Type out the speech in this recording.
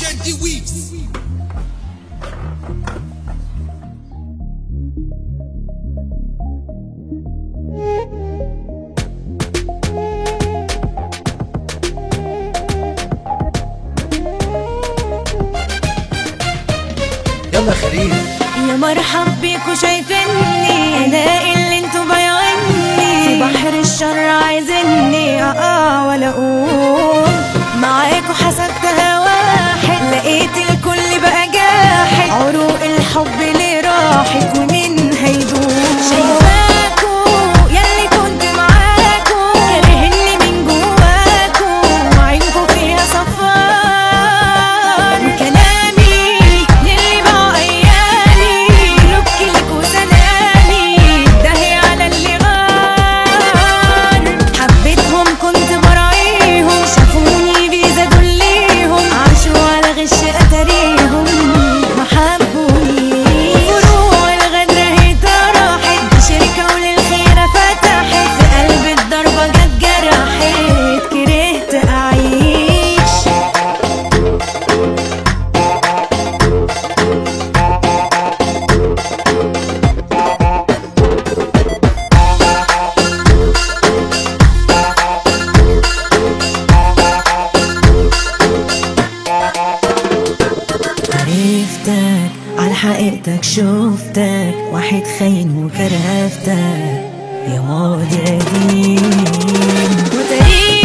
Shandy Weaves. يلا خليل يا مرحب بيكوا شايفيني انا اللي انتوا بايعيني في بحر الشر عايزيني اه اه ولا اقول معاكوا حسبتها واحد لقيت الكل بقى جاحد عروق الحب اللي راحت ومين هيدوم شايفاكوا ياللي كنت معاكوا كارهني من جواكوا وعينكوا فيها صفار وكلامي للي باعوا ايامي لوك لك وسلامي دهي على اللي غار حبيتهم كنت براعيهم شافوني بيزادوا ليهم عاشوا على غش اتاريهم ما حبونيش فروع الغدر هي راحت شركة وللخيرة فتحت في قلب الضربة جت جرحت كرهت أعيش عرفتك على حقيقتك شفتك واحد خاين وكرهفتك يا ماضي قديم وتاريخ